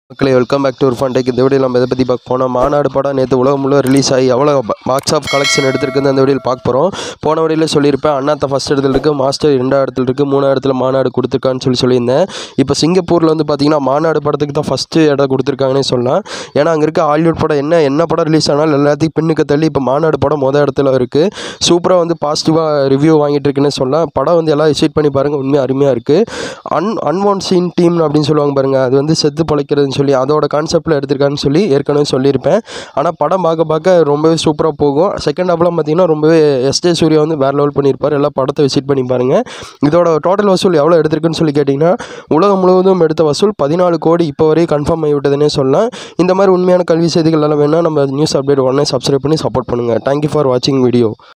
மக்களே welcome back to ஒரு fun tech இந்த வீடியோ நம்ம எதை பற்றி பார்க்க போனோம் மாநாடு படம் நேற்று உலகம் முழுவதும் ரிலீஸ் ஆகி எவ்வளோ பாக்ஸ் ஆஃப் கலெக்ஷன் எடுத்திருக்குன்னு அந்த வீடியோவில் பார்க்க போகிறோம் போன வீடியோவில் சொல்லியிருப்பேன் அண்ணாத்த ஃபஸ்ட் இடத்துல இருக்குது மாஸ்டர் ரெண்டாவது இடத்துல இருக்குது மூணாவது இடத்துல மாநாடு கொடுத்துருக்கான்னு சொல்லி சொல்லியிருந்தேன் இப்போ சிங்கப்பூரில் வந்து பார்த்தீங்கன்னா மாநாடு படத்துக்கு தான் ஃபஸ்ட்டு இடம் கொடுத்துருக்காங்கன்னே சொல்லலாம் ஏன்னா அங்கே இருக்க ஹாலிவுட் படம் என்ன என்ன படம் ரிலீஸ் ஆனாலும் எல்லாத்தையும் பின்னுக்கு தள்ளி இப்போ மாநாடு படம் மொதல் இடத்துல இருக்குது சூப்பராக வந்து பாசிட்டிவாக ரிவ்யூ வாங்கிட்டு இருக்குன்னு சொல்லலாம் படம் வந்து எல்லாம் விசிட் பண்ணி பாருங்கள் உண்மையாக அருமையாக இருக்குது அன் அன்வான் சீன் டீம் அப்படின்னு சொல்லுவாங்க பாருங்கள் அது வந்து செத்து பிழைக்கிறதுன்னு சொல்லி அதோட கான்செப்டில் எடுத்திருக்கான்னு சொல்லி ஏற்கனவே சொல்லியிருப்பேன் ஆனால் படம் பார்க்க பார்க்க ரொம்பவே சூப்பராக போகும் செகண்ட் ஹாப்லாம் பார்த்தீங்கன்னா ரொம்பவே எஸ்டே சூர்யா வந்து வேறு லெவல் பண்ணியிருப்பார் எல்லா படத்தை விசிட் பண்ணி பாருங்கள் இதோட டோட்டல் வசூல் எவ்வளோ எடுத்திருக்குன்னு சொல்லி கேட்டிங்கன்னா உலகம் முழுவதும் எடுத்த வசூல் பதினாலு கோடி இப்போ வரையும் கன்ஃபார்ம் ஆகிவிட்டதுன்னே சொல்லலாம் இந்த மாதிரி உண்மையான கல்வி செய்திகள் எல்லாம் வேணால் நம்ம நியூஸ் அப்டேட் உடனே சப்ஸ்கிரைப் பண்ணி சப்போர்ட் பண்ணுங்கள் தேங்க்யூ ஃபார் வாட்சிங் வீடியோ